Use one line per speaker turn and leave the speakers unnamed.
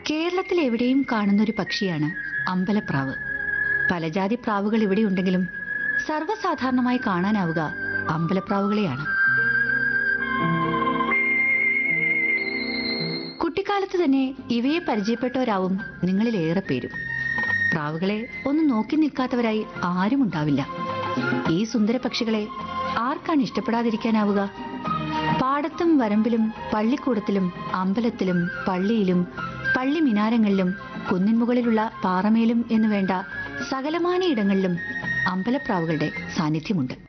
കേരളത്തിൽ എവിടെയും കാണുന്നൊരു പക്ഷിയാണ് അമ്പലപ്രാവ് പലജാതി പ്രാവുകൾ ഇവിടെയുണ്ടെങ്കിലും സർവ്വസാധാരണമായി കാണാനാവുക അമ്പലപ്രാവുകളെയാണ് കുട്ടിക്കാലത്ത് തന്നെ ഇവയെ പരിചയപ്പെട്ടവരാവും നിങ്ങളിൽ ഏറെ പേരും പ്രാവുകളെ ഒന്ന് നോക്കി നിൽക്കാത്തവരായി ആരും ഉണ്ടാവില്ല ഈ സുന്ദര പക്ഷികളെ ആർക്കാണ് ഇഷ്ടപ്പെടാതിരിക്കാനാവുക പാടത്തും വരമ്പിലും പള്ളിക്കൂടത്തിലും അമ്പലത്തിലും പള്ളിയിലും പള്ളി മിനാരങ്ങളിലും കുന്നിൻ മുകളിലുള്ള പാറമേലും എന്നു വേണ്ട സകലമാന ഇടങ്ങളിലും അമ്പലപ്രാവുകളുടെ സാന്നിധ്യമുണ്ട്